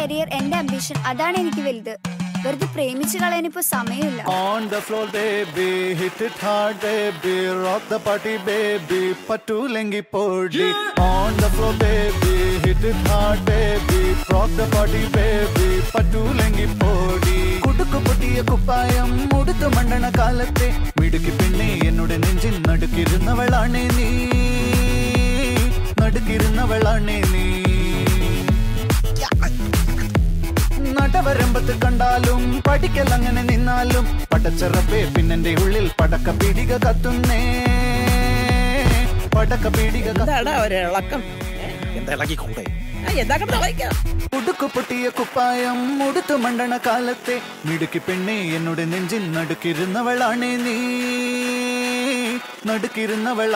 Career എന്റെ ambition അതാണ് എനിക്ക് വലുത് വെറുതെ പ്രേമിച്ചു കളയാൻ ഇപ്പൊ സമയമില്ല On the floor, baby, hit it hard, baby, rock the party, baby, patu lengi podi. On the floor, baby, hit it hard, baby, rock the party, baby, patu lengi podi. കുടുക്കു പൊട്ടിയ കുപ്പായം ഉടുത്തു മണ്ണണ കാലത്തെ മിടുക്കി പെണ്ണെ എന്നോട് നെഞ്ചിൽ നടുക്കിരുന്നവളാണേ നീ നടുക്കിരുന്നവളാണേ നീ നടവരമ്പത്ത് കണ്ടാലും പഠിക്കൽ അങ്ങനെ നിന്നാലും പടച്ചറപ്പേ പിന്നെന്റെ ഉള്ളിൽ പടക്ക പീടിക കത്തുന്നേ പടക്ക പീടിക എന്താടാ ഒരു ഇളക്കം എന്താ ഇളക്കി കൂടെ ആ, എന്താ കിടന്ന് ഇളക്കാം ഉടുക്കു പൊട്ടിയ കുപ്പായം ഉടുത്തു മണ്ടണ കാലത്തെ മിടുക്കി പെണ്ണെ എന്നോട് നെഞ്ചിൽ നടുക്കിരുന്നവളാണേ നീ നടുക്കിരുന്നവൾ